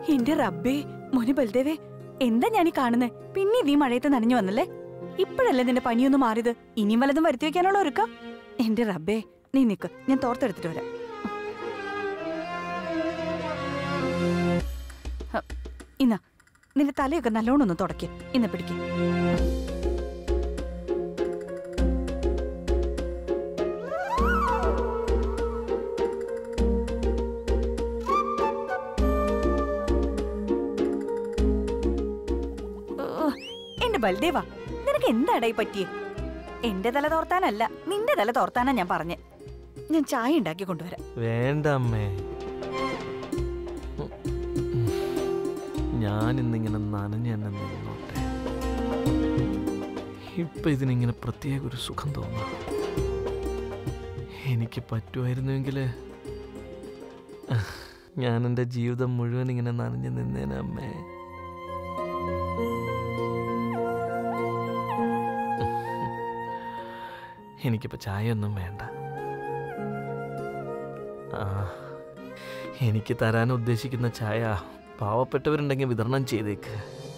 എന്റെ റബ്ബേ മോനെ ബൽദേവേ എന്താ ഞാനീ കാണുന്നേ പിന്നെ നീ മഴയത്ത് നനഞ്ഞു വന്നല്ലേ ഇപ്പോഴല്ലേ നിന്റെ പനിയൊന്നും മാറിയത് ഇനിയും വല്ലതും വരുത്തി വെക്കാനുള്ള ഒരുക്ക എന്റെ റബ്ബേ നീ നിക്ക് ഞാൻ തോർത്തെടുത്തിട്ട് വരാം ഹ, ഇന്നാ നിന്റെ തലയൊക്കെ നല്ലോണം ഒന്ന് തുടയ്ക്ക് ഇന്ന് പിടിക്ക് ഓ, എന്റെ ബൽദേവ നിനക്ക് എന്താടായി പറ്റിയേ എന്റെ തല തോർത്താനല്ല നിന്റെ തല തോർത്താനാ ഞാൻ പറഞ്ഞേ ഞാൻ ചായ ഉണ്ടാക്കി കൊണ്ടുവരാം വേണ്ട അമ്മേ ഞാൻ ഇന്നിങ്ങനെ നനഞ്ഞ് തന്നെ നിന്നോട്ടെ ഇപ്പൊ ഇതിനിങ്ങനെ പ്രത്യേക ഒരു സുഖം തോന്നുന്നു എനിക്ക് പറ്റുമായിരുന്നുവെങ്കിൽ ഞാൻ എൻ്റെ ജീവിതം മുഴുവൻ ഇങ്ങനെ നനഞ്ഞു നിന്നേനെ അമ്മേ എനിക്കിപ്പോൾ ചായ ഒന്നും വേണ്ട ആ എനിക്ക് തരാൻ ഉദ്ദേശിക്കുന്ന ചായ പാവപ്പെട്ടവരുണ്ടെങ്കിൽ വിതരണം ചെയ്തേക്ക്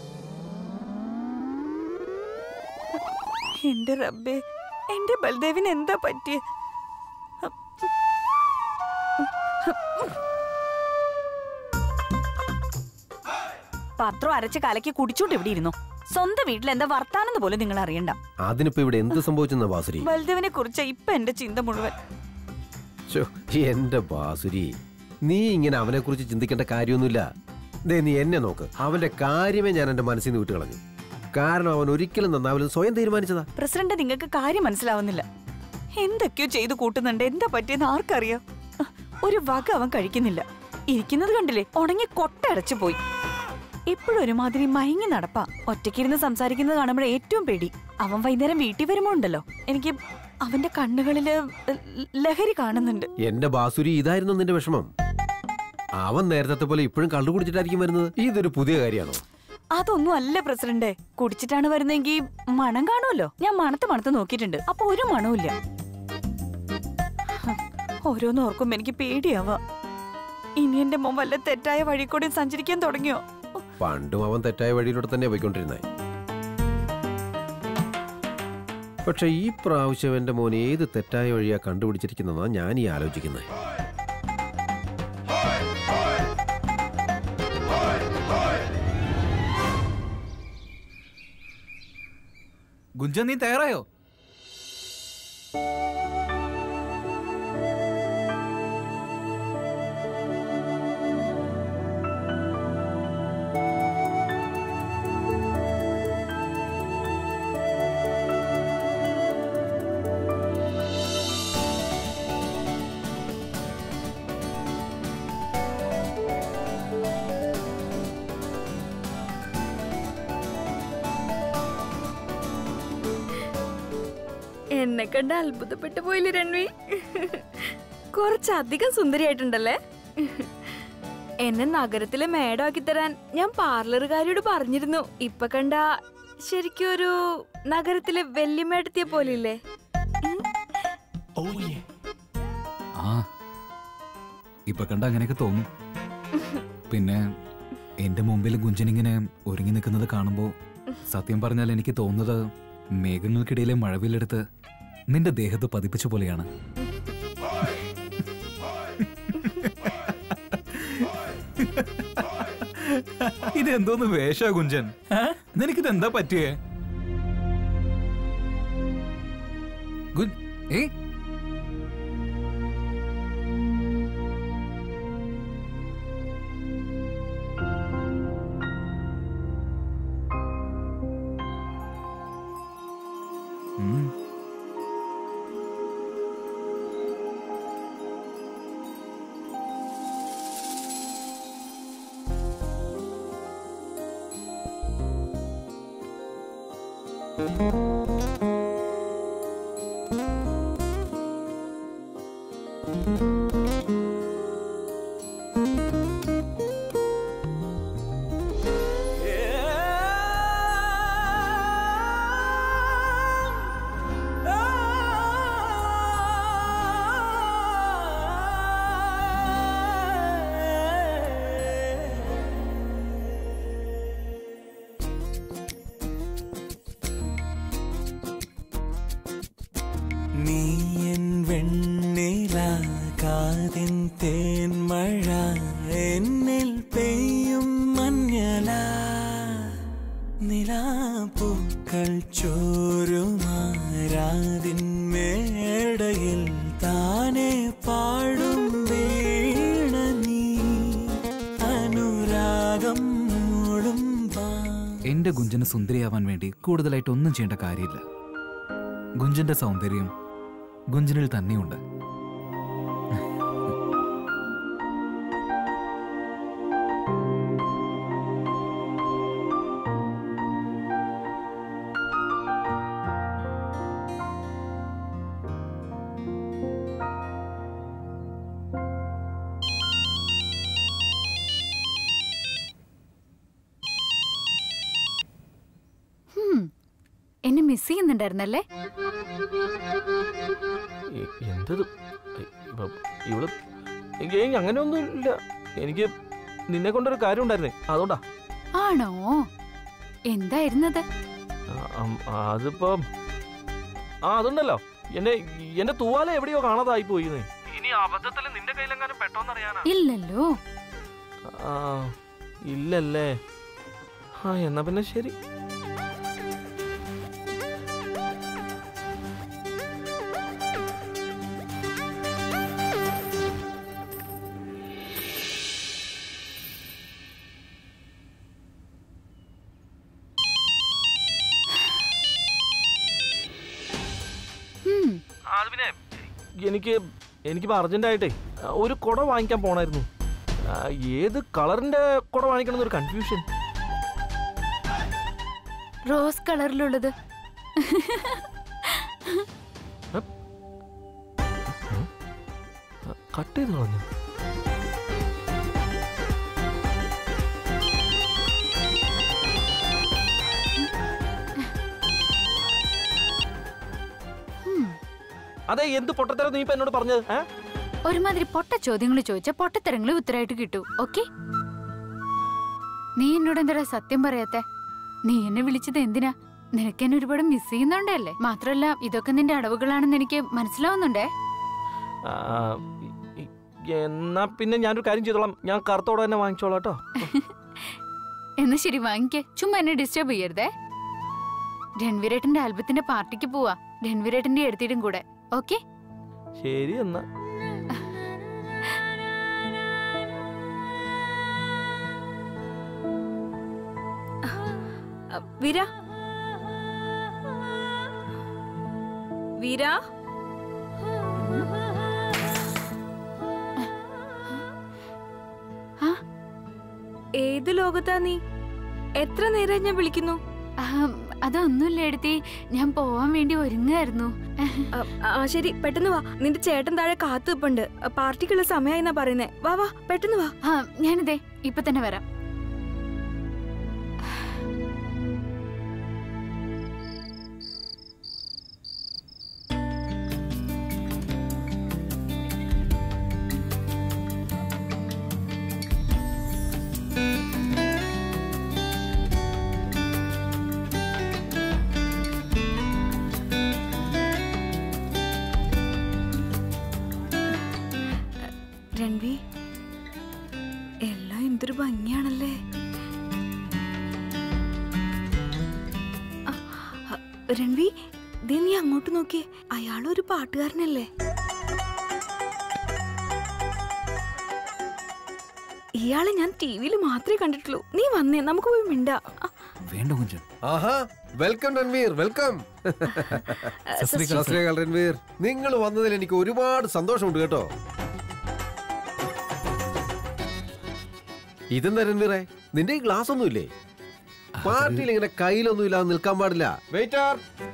എന്റെ റബ്ബേ എന്റെ ബൽദേവിന് എന്താ പറ്റിയ പത്രം അരച്ച് കലക്കി കുടിച്ചോണ്ട് ഇവിടെ ഇരുന്നു സ്വന്തം വീട്ടിൽ എന്താ വർത്താനെന്ന് പോലും നിങ്ങൾ അറിയണ്ട അതിനിപ്പോ ഇവിടെ എന്ത് സംഭവിച്ചെന്ന ബാസുരി ബൽദേവിനെ കുറിച്ച് ഇപ്പൊ എന്റെ ചിന്ത മുഴുവൻ ശ്ശോ, എന്റെ ബാസുരി നീ ഇങ്ങനെ അവനെ കുറിച്ച് ചിന്തിക്കേണ്ട കാര്യമൊന്നുമില്ല ദേ നീ എന്നെ നോക്ക് അവന്റെ കാര്യമേ ഞാൻ എന്റെ മനസ്സിൽ നിന്ന് വിട്ടു കളഞ്ഞു കാരണം അവൻ ഒരിക്കലും നന്നാവില്ലെന്ന് സ്വയം തീരുമാനിച്ചതാ പ്രസിഡന്റ് നിങ്ങൾക്ക് കാര്യം മനസ്സിലാവുന്നില്ല എന്തൊക്കെയോ ചെയ്തു കൂട്ടുന്നുണ്ട് എന്താ പറ്റിയെന്ന് ആർക്കറിയാം ഒരു വക അവൻ കഴിക്കുന്നില്ല ഇരിക്കുന്നത് കണ്ടില്ലേ ഉണങ്ങി കൊട്ടടച്ചു പോയി ഇപ്പോഴും ഒരുമാതിരി മയങ്ങി നടപ്പാ ഒറ്റയ്ക്കിരുന്ന് സംസാരിക്കുന്നത് കാണുമ്പോഴേ ഏറ്റവും പേടി അവൻ വൈകുന്നേരം വീട്ടിൽ വരുമ്പോ ഉണ്ടല്ലോ എനിക്ക് അവന്റെ കണ്ണുകളില് ലഹരി കാണുന്നുണ്ട് എന്റെ ബാസുരി ഇതായിരുന്നു നിന്റെ വിഷമം അവൻ നേരത്തെ പോലെ ഇപ്പോഴും കള്ളു കുടിച്ചിട്ടായിരിക്കും വരുന്നത് ഇതൊരു പുതിയ കാര്യമാണോ അതൊന്നും അല്ല പ്രസിഡന്റ് കുടിച്ചിട്ടാണ് വരുന്നെങ്കിൽ മണം കാണുമല്ലോ ഞാൻ മണത്ത് മണത്ത് നോക്കിയിട്ടുണ്ട് അപ്പൊ ഒരു മണവും ഓരോന്ന് ഓർക്കുമ്പോ എനിക്ക് പേടിയാവാ ഇനി എന്റെ മോൻ വല്ല തെറ്റായ വഴി കൂടി സഞ്ചരിക്കാൻ തുടങ്ങിയോ പണ്ടും അവൻ തെറ്റായ വഴിയിലൂടെ തന്നെ പോയിക്കൊണ്ടിരുന്നത് പക്ഷെ ഈ പ്രാവശ്യം എന്റെ മോൻ ഏത് തെറ്റായ വഴിയാ കണ്ടുപിടിച്ചിരിക്കുന്നതാ ഞാൻ ഈ ആലോചിക്കുന്നത് ഗുഞ്ചൻ നീ തയ്യാറായോ എന്നെ കണ്ട് അത്ഭുതപ്പെട്ടു പോയില്ലേ രൺവി കുറച്ചധികം സുന്ദരിയായിട്ടുണ്ടല്ലേ എന്നെ നഗരത്തിലെ മേഡമാക്കി തരാൻ ഞാൻ പാർലറുകാരിയോട് പറഞ്ഞിരുന്നു ഇപ്പൊ കണ്ട ശരിക്കും ഒരു നഗരത്തിലെ വെല്ലിമേടത്തിയെ പോലില്ലേ ആ ഇപ്പൊ കണ്ട അങ്ങനെയൊക്കെ തോന്നും പിന്നെ എന്റെ മുമ്പിൽ ഗുഞ്ചൻ ഇങ്ങനെ ഒരുങ്ങി നിൽക്കുന്നത് കാണുമ്പോ സത്യം പറഞ്ഞാൽ എനിക്ക് തോന്നുന്നത് മേഘങ്ങൾക്കിടയിലെ മഴവില്ലെടുത്ത് നിന്റെ ദേഹത്ത് പതിപ്പിച്ച പോലെയാണ് ഇതെന്തോന്ന് വേഷ ഗുഞ്ചൻ നിനക്കിത് എന്താ പറ്റിയേ ഗുൻ ഏ ഉം. രാഗം മൂളും പാ എന്റെ ഗുഞ്ചന് സുന്ദരിയാവാൻ വേണ്ടി കൂടുതലായിട്ട് ഒന്നും ചെയ്യേണ്ട കാര്യമില്ല ഗുഞ്ചന്റെ സൗന്ദര്യം ഗുഞ്ചനിൽ തന്നെയുണ്ട് ഹും. എന്നെ മിസ് ചെയ്യുന്നുണ്ടായിരുന്നല്ലേ എ- എന്തത് എ- ഇപ്പൊ ഇവള് ഏയ് അങ്ങനെയൊന്നും ഇല്ല എനിക്ക് നിന്നെ കൊണ്ടൊരു കാര്യം ഉണ്ടായിരുന്നേ അതുകൊണ്ടാ ആണോ എന്തായിരുന്നത് ആ, അം, അതിപ്പോ ആ അതുണ്ടല്ലോ എന്റെ എന്റെ തൂവാല എവിടെയോ കാണാതായി പോയിന്നേ ഇനി അബദ്ധത്തിൽ നിന്റെ കയ്യിലെങ്ങാനും പെട്ടോന്നറിയാനാ ഇല്ലല്ലോ ആ ഇല്ലല്ലേ ആ എന്നാ പിന്നെ ശരി ഹും. അത് പിന്നെ എനിക്ക് എനിക്കിപ്പോ അർജന്റായിട്ടേ ഒരു കുട വാങ്ങിക്കാൻ പോണായിരുന്നു ആ, ഏത് കളറിന്റെ കുട വാങ്ങിക്കണം എന്നൊരു കൺഫ്യൂഷൻ റോസ് കളറിലുള്ളത് കട്ട് ചെയ്ത് കളഞ്ഞു ഹും. അതെ എന്ത് പൊട്ടത്തരം നീ ഇപ്പൊ എന്നോട് പറഞ്ഞത് ഏ ഒരുമാതിരി പൊട്ട ചോദ്യങ്ങൾ ചോദിച്ച പൊട്ടത്തരങ്ങൾ ഉത്തരമായിട്ട് കിട്ടൂ ഓക്കെ നീ എന്നോട് എന്താ സത്യം പറയാത്തെ നീ എന്നെ വിളിച്ചത് എന്തിനാ നിനക്ക് എന്നെ ഒരുപാട് മിസ് ചെയ്യുന്നുണ്ടല്ലേ മാത്രല്ല ഇതൊക്കെ നിന്റെ അടവുകളാണെന്ന് എനിക്ക് മനസ്സിലാവുന്നുണ്ടേ ആ, ഇ- ഇ- എന്നാ പിന്നെ ഞാനൊരു കാര്യം ചെയ്തോളാം ഞാൻ കറുത്തോടെ തന്നെ വാങ്ങിച്ചോളാം കേട്ടോ എന്നാ ശരി വാങ്ങിക്കേ ചുമ്മാ എന്നെ ഡിസ്റ്റർബ് ചെയ്യരുതേ രൺവീരേട്ടന്റെ ആൽബത്തിന്റെ പാർട്ടിക്ക് പോവാ രൺവീരേട്ടന്റെ എടുത്തിടും കൂടെ ഓക്കെ ശരി എന്നാ അ, വീര വീര ആ? ഏത് ലോകത്താ നീ എത്ര നേരം ഞാൻ വിളിക്കുന്നു അതൊന്നുമില്ല എടുത്തി ഞാൻ പോവാൻ വേണ്ടി ഒരുങ്ങായിരുന്നു അ, ആ ശരി പെട്ടെന്ന് വാ നിന്റെ ചേട്ടൻ താഴെ കാത്തു നിൽപ്പുണ്ട് പാർട്ടിക്കുള്ള സമയമായി എന്നാ പറയുന്നേ വാ വാ പെട്ടെന്ന് വാ ആ ഞാനിതേ ഇപ്പൊ തന്നെ വരാം രൺവി എല്ലാം എന്തൊരു ഭംഗിയാണല്ലേ ആ, ആ, രൺവി ദേ നീ അങ്ങോട്ട് നോക്കിയേ അയാളൊരു പാട്ടുകാരനല്ലേ ഇയാളെ ഞാൻ ടി വിയിൽ മാത്രമേ കണ്ടിട്ടുള്ളൂ നീ വന്നേ നമുക്ക് പോയി മിണ്ടാ ആ, വേണ്ട കുഞ്ചൻ ആഹാ വെൽക്കം രൺവീർ വെൽക്കം സസ്രീ സത് ശ്രീ അകാൽ രൺവീർ നിങ്ങൾ വന്നതിൽ എനിക്ക് ഒരുപാട് സന്തോഷമുണ്ട് കേട്ടോ ഇതെന്താ രൺവീറെ നിന്റെ ഈ ഗ്ലാസ് ഒന്നുമില്ലേ പാർട്ടിയിൽ ഇങ്ങനെ കയ്യിലൊന്നും ഇല്ലാതെ നിൽക്കാൻ പാടില്ല വെയിറ്റർ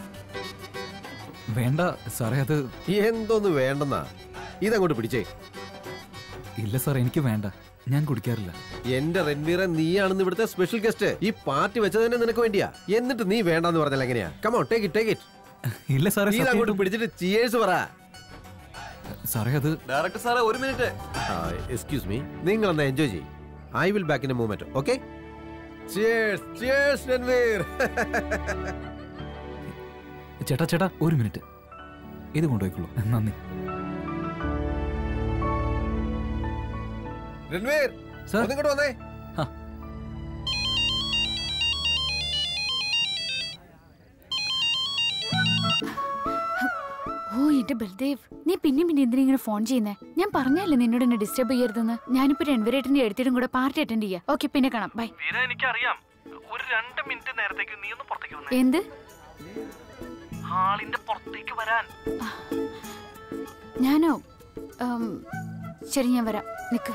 വേണ്ട സാറേ അത് എന്തോന്ന് വേണ്ടെന്നാ ഇതങ്ങോട്ട് പിടിച്ചേ ഇല്ല സാർ എനിക്ക് വേണ്ട ഞാൻ കുടിക്കാറില്ല എന്റെ റൺവീറെ നീയാണെന്ന് ഇവിടുത്തെ സ്പെഷ്യൽ ഗസ്റ്റ് ഈ പാർട്ടി വെച്ചത് തന്നെ നിനക്ക് വേണ്ടിയാ എന്നിട്ട് നീ വേണ്ടെന്ന് പറഞ്ഞാൽ എങ്ങനെയാ come on take it take it ഇല്ല സാറേ നീ അങ്ങോട്ട് സത്യമായിട്ടും- പിടിച്ചിട്ട് ചിയേഴ്സ് പറ സാറേ അത് ഡയറക്ടർ സാറേ ഒരു മിനിറ്റ് എക്സ്ക്യൂസ് മീ നിങ്ങൾ എന്നാ എൻജോയ് ചെയ്യും I will back in a movement okay cheers cheers Ranveer ചേട്ടാ ചേട്ടാ ഒരു മിനിറ്റ് ഇത് കൊണ്ടുപോയിക്കോളൂ നന്ദി രൺവീർ സാർ ഒന്നിങ്ങോട്ട് വന്നേ ആ. ഓ എന്റെ ബൽദേവ് നീ പിന്നെയും പിന്നെ എന്തിനാ ഇങ്ങനെ ഫോൺ ചെയ്യുന്നേ ഞാൻ പറഞ്ഞല്ലേ നിന്നോട് എന്നെ ഡിസ്റ്റർബ് ചെയ്യരുതെന്ന് ഞാനിപ്പോ രൺവരേട്ടന്റെ എടുത്തിട്ടും കൂടെ പാർട്ടി അറ്റൻഡ് ചെയ്യാം ഓക്കെ പിന്നെ കാണാം ബൈ വീര എനിക്കറിയാം ഒരു രണ്ട് മിനിറ്റ് നേരത്തേക്ക് നീ ഒന്ന് പുറത്തേക്ക് വന്നേ എന്ത് ഹാളിന്റെ പുറത്തേക്ക് വരാൻ ഞാനോ ഉം, ശരി ഞാൻ വരാം നിക്ക്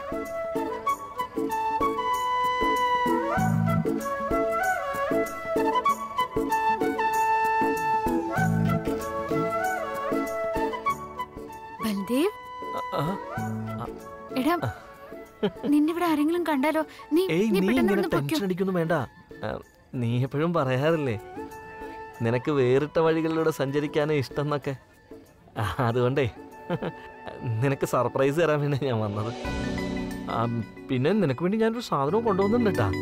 ബൽദേവ് ആ, എടാ നിന്നിവിടെ ആരെങ്കിലും കണ്ടാലോ നീ ഏയ് നീ നീ പെട്ടെന്ന് ഇങ്ങനെ ഇവിടുന്ന് പൊയ്ക്കോ ടെൻഷൻ അടിക്കൊന്നും വേണ്ട ആ, നീ എപ്പോഴും പറയാറില്ലേ നിനക്ക് വേറിട്ട വഴികളിലൂടെ സഞ്ചരിക്കാനേ ഇഷ്ടം എന്നൊക്കെ ആ, അതുകൊണ്ടേ നിനക്ക് സർപ്രൈസ് തരാൻ വേണ്ടി ഞാൻ വന്നത് ആ, പിന്നെ നിനക്ക് വേണ്ടി ഞാനൊരു സാധനവും കൊണ്ടുവന്നിട്ടുണ്ട് കേട്ടാ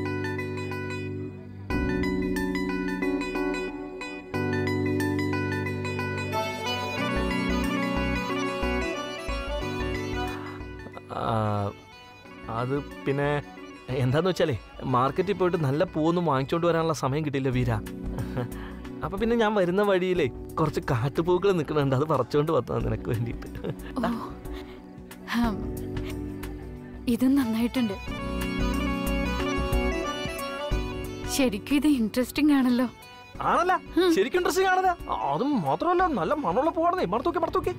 ആ, അത് പിന്നെ എന്താന്ന് വെച്ചാലേ മാർക്കറ്റിൽ പോയിട്ട് നല്ല പൂവൊന്നും വാങ്ങിച്ചോണ്ട് വരാനുള്ള സമയം കിട്ടിയില്ല വീര അപ്പൊ പിന്നെ ഞാൻ വരുന്ന വഴിയിലേ കുറച്ച് കാട്ടുപൂക്കൾ നിൽക്കുന്നുണ്ട് അത് പറിച്ചോണ്ട് വന്നതാ നിനക്ക് വേണ്ടിയിട്ട് ഓ ഹം. ഇതും നന്നായിട്ടുണ്ട് ശരിക്കും ഇത് ഇൻട്രസ്റ്റിംഗ് ആണല്ലോ ആണല്ല ശരിക്കും ഇൻട്രസ്റ്റിംഗ് ആണല്ല അതും മാത്രമല്ല നല്ല മണമുള്ള പൂവാണെന്നേ മറത്തൂക്കെ മറത്തൂക്കെ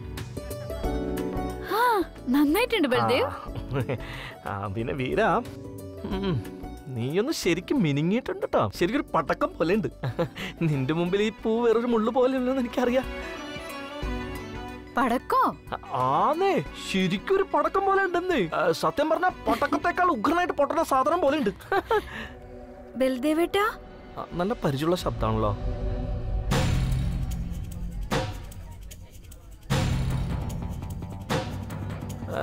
ആ നന്നായിട്ടുണ്ട് ബൽദേവ് ആ പിന്നെ വീര ഉം, നീയൊന്ന് ശരിക്കും മിനിങ്ങിയിട്ടുണ്ട് കേട്ടോ ശരിക്കും ഒരു പടക്കം പോലെ ഉണ്ട് നിന്റെ മുമ്പിൽ ഈ പൂ വേറൊരു മുള്ളു പോലെ ഉണ്ടെന്ന് എനിക്കറിയാം പടക്കോ ആന്നേ ശരിക്കും ഒരു പടക്കം പോലെ ഉണ്ടെന്നേ ആ, സത്യം പറഞ്ഞ പടക്കത്തെക്കാൾ ഉഗ്രനായിട്ട് പൊട്ടുന്ന സാധനം പോലെ ഉണ്ട് ബൽദേവേട്ടാ ആ, നല്ല പരിചയമുള്ള ശബ്ദമാണല്ലോ ആ,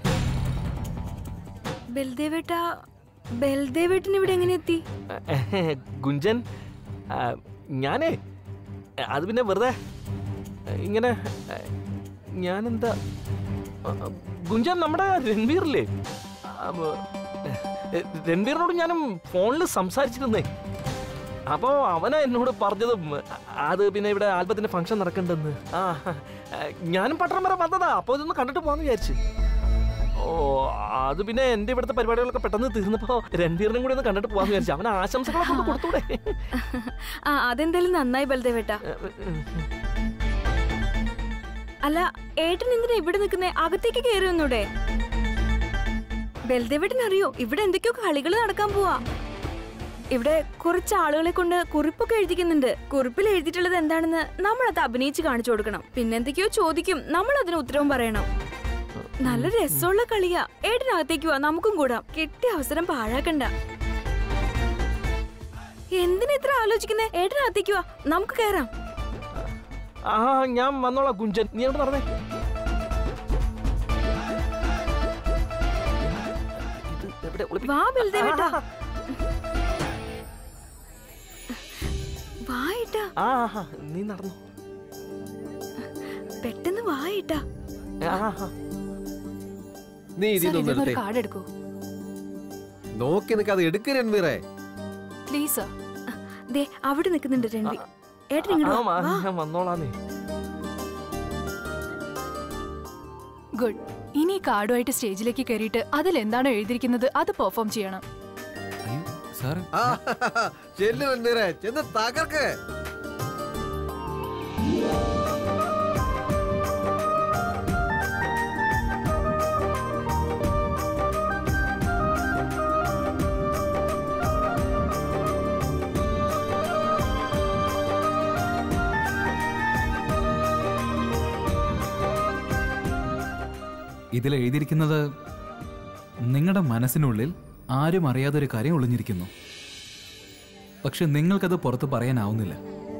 ബൽദേവേട്ടാ ബൽദേവേട്ടൻ ഇവിടെ എങ്ങനെ എത്തി ഗുഞ്ചൻ ആ, ഞാനേ അത് പിന്നെ വെറുതെ ഇങ്ങനെ ആ, ഞാനെന്താ ആ, ഗുഞ്ചൻ നമ്മുടെ രൺവീറില്ലേ ആ, ബ- രൺവീറിനോട് ഞാനും ഫോണിൽ സംസാരിച്ചിരുന്നേ അപ്പോൾ അവനാ എന്നോട് പറഞ്ഞതും അത് പിന്നെ ഇവിടെ ആൽബത്തിന്റെ ഫംഗ്ഷൻ നടക്കണ്ടെന്ന് ആ ഞാനും പട്ടണം വരെ വന്നതാ അപ്പോൾ ഇതൊന്ന് കണ്ടിട്ട് പോകാന്ന് വിചാരിച്ചു ഓ അത് പിന്നെ എന്റെ ഇവിടുത്തെ പരിപാടികളൊക്കെ പെട്ടെന്ന് തീർന്നപ്പോ രൺവീറിനും കൂടി ഒന്ന് കണ്ടിട്ട് പോകാന്ന് വിചാരിച്ചു അവന് ആശംസകളൊക്കെ ഒന്ന് കൊടുത്തൂടെ ആ അതെന്തായാലും നന്നായി ബൽദേവേട്ടാ അല്ല ഏട്ടൻ എന്തിനാ ഇവിടെ നിൽക്കുന്നേ അകത്തേക്ക് കയറി വന്നൂടെ ബൽദേവേട്ടൻ അറിയോ ഇവിടെ എന്തൊക്കെയോ കളികൾ നടക്കാൻ പോവാ ഇവിടെ കുറച്ച് ആളുകളെ കൊണ്ട് കുറിപ്പൊക്കെ എഴുതിക്കുന്നുണ്ട് കുറിപ്പിൽ എഴുതിയിട്ടുള്ളത് എന്താണെന്ന് നമ്മൾ അത് അഭിനയിച്ച് കാണിച്ചു കൊടുക്കണം പിന്നെ എന്തൊക്കെയോ ചോദിക്കും നമ്മൾ അതിന് ഉത്തരവും പറയണം നല്ല രസമുള്ള കളിയാ ഏട്ടനകത്തേക്ക് വാ നമുക്കും കൂടാം കിട്ടിയ അവസരം പാഴാക്കണ്ട എന്തിനാ ഇത്ര ആലോചിക്കുന്നേ ഏട്ടനകത്തേക്ക് വാ നമുക്ക് കയറാം ആ ഞാൻ വന്നോളാം കുഞ്ചൻ നീ അവിടെ നടന്നേ ഇത് എവിടെ ഒളിപ്പി- വാ ബൽദേവേട്ടാ ആ, വാ ഏട്ടാ ആ, ആ, ആ, നീ നടന്നു പെട്ടെന്ന് വാ ഏട്ടാ ആ, ആ, ആ. നീ ഇതിനൊന്നും എടുത്തേ കാർഡ് എടുക്കൂ നോക്കി നിൽക്കാതെ എടുക്ക രൺവീറേ പ്ലീസ് ദേ അവിടെ നിൽക്കുന്നുണ്ട് രൺവി ഏട്ടൻ ആ, ഇങ്ങോട്ട് ആ, വാ. വാ. ഞാൻ വന്നോളാന്നേ ഗുഡ് ഇനി കാർഡുമായിട്ട് സ്റ്റേജിലേക്ക് കയറിയിട്ട് അതിൽ എന്താണോ എഴുതിയിരിക്കുന്നത് അത് പെർഫോം ചെയ്യണം അയ്യോ സാറ് ആ, ചെല്ല് രൺവീറേ ചെന്ന് തകർക്ക് ഇതിൽ എഴുതിയിരിക്കുന്നത് നിങ്ങളുടെ മനസ്സിനുള്ളിൽ ആരും അറിയാതൊരു കാര്യം ഒളിഞ്ഞിരിക്കുന്നു പക്ഷെ നിങ്ങൾക്കത് പുറത്ത് പറയാനാവുന്നില്ല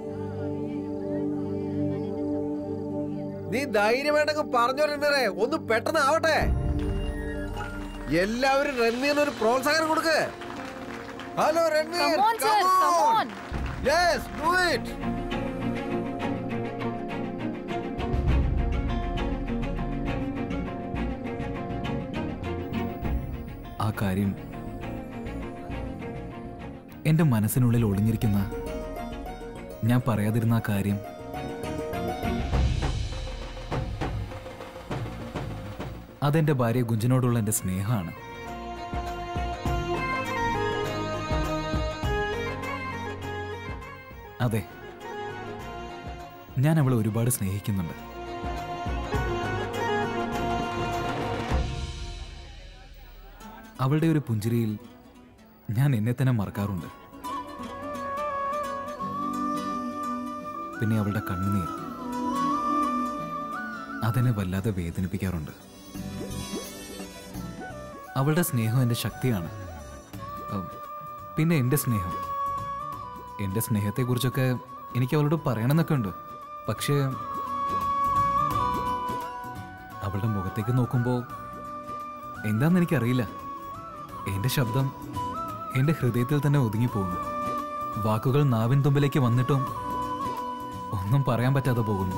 നീ ധൈര്യമായിട്ടൊക്കെ പറഞ്ഞോ രൺവീറേ ഒന്ന് പെട്ടെന്ന് ആവട്ടെ എല്ലാവരും രൺവീറിന് ഒരു പ്രോത്സാഹനം കൊടുക്ക് hello Ranveer Come on, sir, come on. Yes do it ആ കാര്യം എൻ്റെ മനസ്സിനുള്ളിൽ ഒളിഞ്ഞിരിക്കുന്ന ഞാൻ പറയാതിരുന്ന ആ കാര്യം അതെന്റെ ഭാര്യ ഗുഞ്ചനോടുള്ള എന്റെ സ്നേഹമാണ് അതെ ഞാൻ അവളെ ഒരുപാട് സ്നേഹിക്കുന്നുണ്ട് അവളുടെ ഒരു പുഞ്ചിരിയിൽ ഞാൻ എന്നെ തന്നെ മറക്കാറുണ്ട് പിന്നെ അവളുടെ കണ്ണുനീർ അതെന്നെ വല്ലാതെ വേദനിപ്പിക്കാറുണ്ട് അവളുടെ സ്നേഹം എൻ്റെ ശക്തിയാണ് ഉം, പിന്നെ എൻ്റെ സ്നേഹം എൻ്റെ സ്നേഹത്തെക്കുറിച്ചൊക്കെ എനിക്ക് അവളോട് പറയണമെന്നൊക്കെ ഉണ്ട് പക്ഷേ അവളുടെ മുഖത്തേക്ക് നോക്കുമ്പോൾ എന്താണെന്ന് എനിക്കറിയില്ല എൻ്റെ ശബ്ദം എൻ്റെ ഹൃദയത്തിൽ തന്നെ ഒതുങ്ങിപ്പോകുന്നു വാക്കുകൾ നാവിൻ തുമ്പിലേക്ക് വന്നിട്ടും ഒന്നും പറയാൻ പറ്റാതെ പോകുന്നു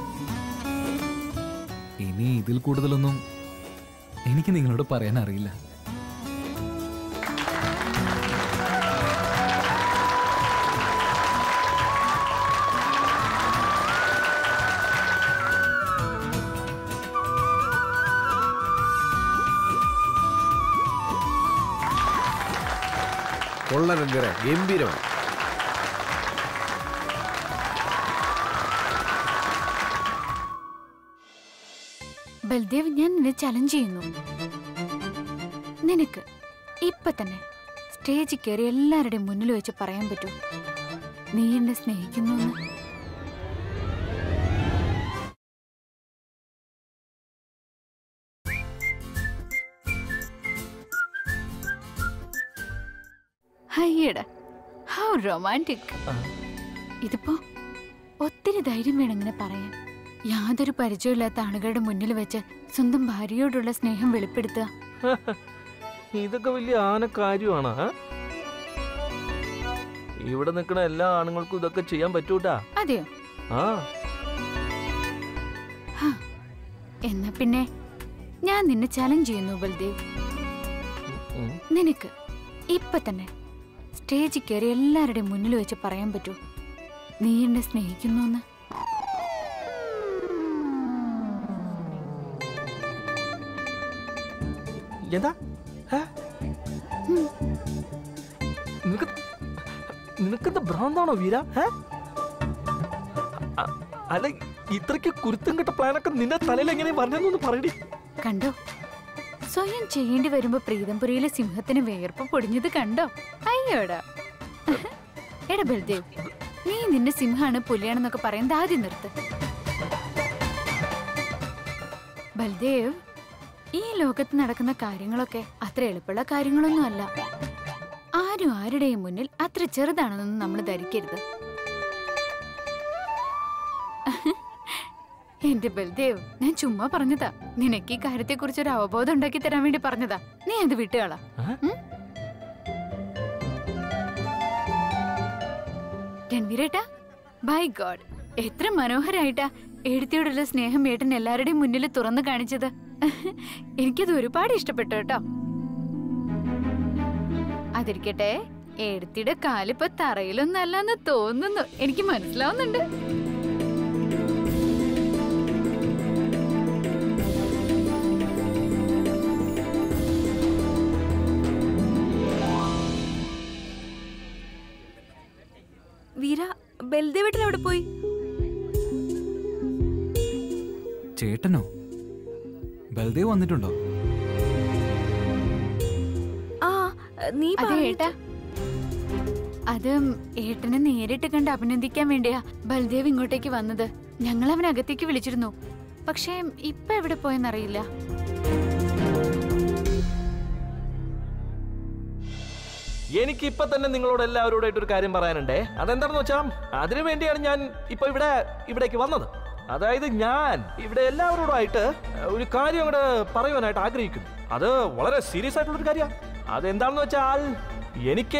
ഇനി ഇതിൽ കൂടുതലൊന്നും എനിക്ക് നിങ്ങളോട് പറയാൻ അറിയില്ല കൊള്ളൻ എന്തിനാ ഗംഭീരമാണ് ബൽദേവ് ഞാൻ നിന്നെ ചലഞ്ച് ചെയ്യുന്നു നിനക്ക് ഇപ്പൊ തന്നെ സ്റ്റേജിൽ കയറി എല്ലാവരുടെയും മുന്നിൽ വെച്ച് പറയാൻ പറ്റൂ നീ എന്നെ സ്നേഹിക്കുന്നു എന്ന് അയ്യട ഹൗ റൊമാൻറ്റിക് ഇതിപ്പോ ഒത്തിരി ധൈര്യം വേണം ഇങ്ങനെ പറയാൻ യാതൊരു പരിചയമില്ലാത്ത ആളുകളുടെ മുന്നിൽ വെച്ച് സ്വന്തം ഭാര്യയോടുള്ള സ്നേഹം വെളിപ്പെടുത്തുക ഇതൊക്കെ വലിയ ആന കാര്യമാണ് ഇവിടെ നിൽക്കുന്ന എല്ലാ ആണുങ്ങൾക്കും ഇതൊക്കെ ചെയ്യാൻ പറ്റൂട്ടാ അതെയോ ആ എന്നാ പിന്നെ ഞാൻ നിന്നെ ചലഞ്ച് ചെയ്യുന്നു ബൽദേവ് ഉം. നിനക്ക് ഇപ്പൊ തന്നെ സ്റ്റേജിൽ കയറി എല്ലാവരുടെയും മുന്നിൽ വെച്ച് പറയാൻ പറ്റൂ നീ എന്നെ സ്നേഹിക്കുന്നു എന്ന് എന്താ ഏ? നിനക്ക് നിനക്കെന്താ ഭ്രാന്താണോ വീര ഏ? അ- അല്ല ഇത്രയ്ക്ക് കുരുത്തം കെട്ട പ്ലാനൊക്കെ നിന്റെ തലയിൽ എങ്ങനെ പറഞ്ഞെന്നൊന്ന് പറയടി കണ്ടോ സ്വയം ചെയ്യേണ്ടി വരുമ്പോ പ്രീതംപുരയിലെ സിംഹത്തിന് വേർപ്പ് പൊടിഞ്ഞത് കണ്ടോ അയ്യോടാ എടാ ബൽദേവ് നീ നിന്റെ സിംഹാണ് പുലിയാണെന്നൊക്കെ പറയുന്നത് ആദ്യം നിർത്ത് ബൽദേവ് ഈ ലോകത്ത് നടക്കുന്ന കാര്യങ്ങളൊക്കെ അത്ര എളുപ്പമുള്ള കാര്യങ്ങളൊന്നും അല്ല ആരും ആരുടെയും മുന്നിൽ അത്ര ചെറുതാണെന്നൊന്നും നമ്മൾ ധരിക്കരുത് എന്റെ ബൽദേവ് ഞാൻ ചുമ്മാ പറഞ്ഞതാ നിനക്ക് ഈ കാര്യത്തെ കുറിച്ച് ഒരു അവബോധം ഉണ്ടാക്കി തരാൻ വേണ്ടി പറഞ്ഞതാ നീ അത് വിട്ടുകളാ ഏ? രൺവീരേട്ടാ ബൈ ഗോഡ് എത്ര മനോഹരായിട്ടാ എഴുത്തിയോടുള്ള സ്നേഹം ഏട്ടൻ എല്ലാവരുടെയും മുന്നിൽ തുറന്നു കാണിച്ചത് എനിക്കത് ഒരുപാട് ഇഷ്ടപ്പെട്ടു കേട്ടോ അതിരിക്കട്ടെ എഴുത്തിയുടെ കാലിപ്പോ തറയിലൊന്നും അല്ലെന്ന് തോന്നുന്നു എനിക്ക് മനസ്സിലാവുന്നുണ്ട് വീര ബൽദേവേട്ടൻ എവിടെ പോയി ചേട്ടനോ ബൽദേവ് വന്നിട്ടുണ്ടോ ആ നീ അതെ പറഞ്ഞിട്ട്- ഏട്ടാ അത് ഏട്ടനെ നേരിട്ട് കണ്ട് അഭിനന്ദിക്കാൻ വേണ്ടിയാ ബൽദേവ് ഇങ്ങോട്ടേക്ക് വന്നത് ഞങ്ങൾ അവൻ അകത്തേക്ക് വിളിച്ചിരുന്നു പക്ഷേ ഇപ്പൊ എവിടെ പോയെന്നറിയില്ല എനിക്ക് ഇപ്പൊ തന്നെ നിങ്ങളോട് എല്ലാവരോടായിട്ട് ഒരു കാര്യം പറയാനുണ്ടേ അതെന്താണെന്ന് വെച്ചാൽ അതിനു വേണ്ടിയാണ് ഞാൻ ഇപ്പൊ ഇവിടെ ഇവിടേക്ക് വന്നത് അതായത് ഞാൻ ഇവിടെ എല്ലാവരോടായിട്ട് ഒരു കാര്യം അങ്ങോട്ട് പറയുവാനായിട്ട് ആഗ്രഹിക്കുന്നു അത് വളരെ സീരിയസ് ആയിട്ടുള്ള ഒരു കാര്യമാണ് അതെന്താണെന്ന് വെച്ചാൽ എനിക്ക്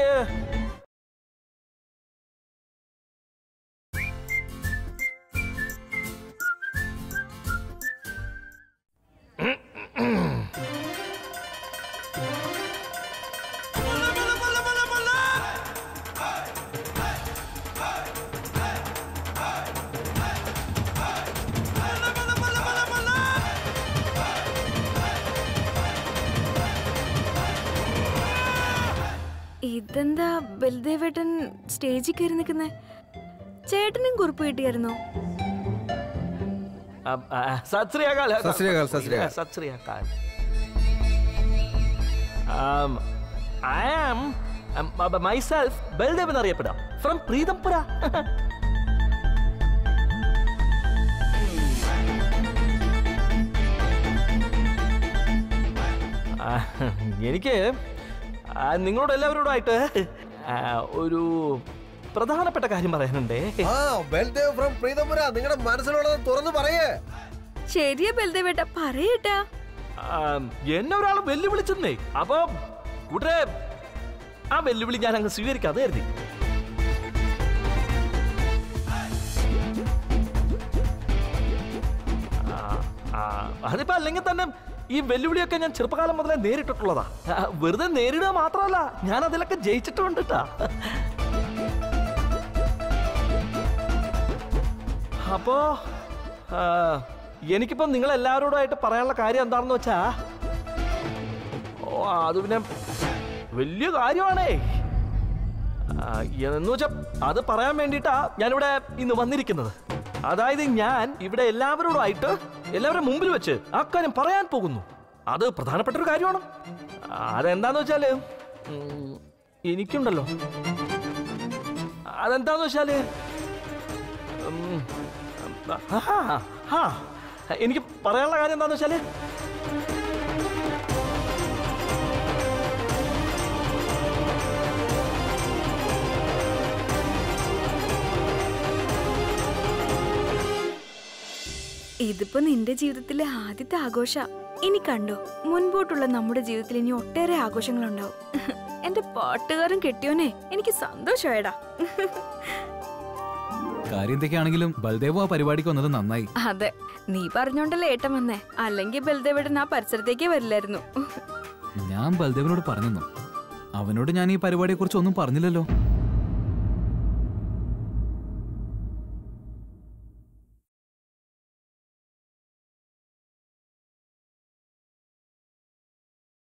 ഇതെന്താ ബൽദേവേട്ടൻ സ്റ്റേജിൽ കയറി നിൽക്കുന്നേ ചേട്ടനും കുറിപ്പ് കിട്ടിയായിരുന്നോ സത് Sri Akal Sat Sri Akal, Sat Sri Akal. Sat Sri Akal I am myself Baldev എന്നറിയപ്പെടാം ഫ്രം പ്രീതംപുര ആ, എനിക്ക് ആ, നിങ്ങളോട് എല്ലാവരോടായിട്ട് ആ, ഒരു പ്രധാനപ്പെട്ട കാര്യം പറയാനുണ്ടേ ആ ബൽദേവ് ഫ്രം പ്രീതപുര നിങ്ങളുടെ മനസ്സിലുള്ളത് തുറന്നു പറയേ ശരിയാ ബൽദേവേട്ട പറയട്ടാ ആ, എന്നെ ഒരാൾ വെല്ലുവിളിച്ചെന്നേ അപ്പൊ കൂട്ടരെ ആ വെല്ലുവിളി ഞാൻ അങ്ങ് സ്വീകരിക്കാതെ കരുതി ആ, ആ, അതിപ്പോ അല്ലെങ്കിൽ തന്നെ ഈ വെല്ലുവിളിയൊക്കെ ഞാൻ ചെറുപ്പകാലം മുതലേ നേരിട്ടിട്ടുള്ളതാ ആ, വെറുതെ നേരിടുക മാത്രമല്ല ഞാൻ അതിലൊക്കെ ജയിച്ചിട്ടുണ്ട് ട്ടാ. അപ്പോ ആ, എനിക്കിപ്പോ നിങ്ങൾ എല്ലാവരോടായിട്ട് പറയാനുള്ള കാര്യം എന്താണെന്ന് വെച്ചാ ഓ അത് പിന്നെ വലിയ കാര്യമാണേ ആ, എന്ന് വെച്ചാ അത് പറയാൻ വേണ്ടിയിട്ടാ ഞാനിവിടെ ഇന്ന് വന്നിരിക്കുന്നത് അതായത് ഞാൻ ഇവിടെ എല്ലാവരോടുമായിട്ട് എല്ലാവരുടെ മുമ്പിൽ വെച്ച് ആ കാര്യം പറയാൻ പോകുന്നു അത് പ്രധാനപ്പെട്ട ഒരു കാര്യമാണ് ആ, അതെന്താന്ന് വെച്ചാല് ഉം, എനിക്കുണ്ടല്ലോ അതെന്താന്ന് വെച്ചാല് ഉം, ആ, ആ, എനിക്ക് പറയാനുള്ള കാര്യം എന്താന്ന് വെച്ചാല് ഇതിപ്പോ നിന്റെ ജീവിതത്തിലെ ആദ്യത്തെ ആഘോഷ ഇനി കണ്ടോ മുൻപോട്ടുള്ള നമ്മുടെ ജീവിതത്തിൽ ഇനി ഒട്ടേറെ ആഘോഷങ്ങളുണ്ടാവും എന്റെ പാട്ടുകാരൻ കെട്ടിയോനെ എനിക്ക് സന്തോഷമായടാ കാര്യം എന്തൊക്കെയാണെങ്കിലും ബൽദേവ് ആ പരിപാടിക്ക് വന്നത് നന്നായി അതെ നീ പറഞ്ഞോണ്ടല്ലേ ഏട്ടൻ വന്നേ അല്ലെങ്കിൽ ബൽദേവേട്ടൻ ആ പരിസരത്തേക്കേ വരില്ലായിരുന്നു ഞാൻ ബൽദേവിനോട് പറഞ്ഞെന്നു അവനോട് ഞാൻ ഈ പരിപാടിയെ കുറിച്ച് ഒന്നും പറഞ്ഞില്ലല്ലോ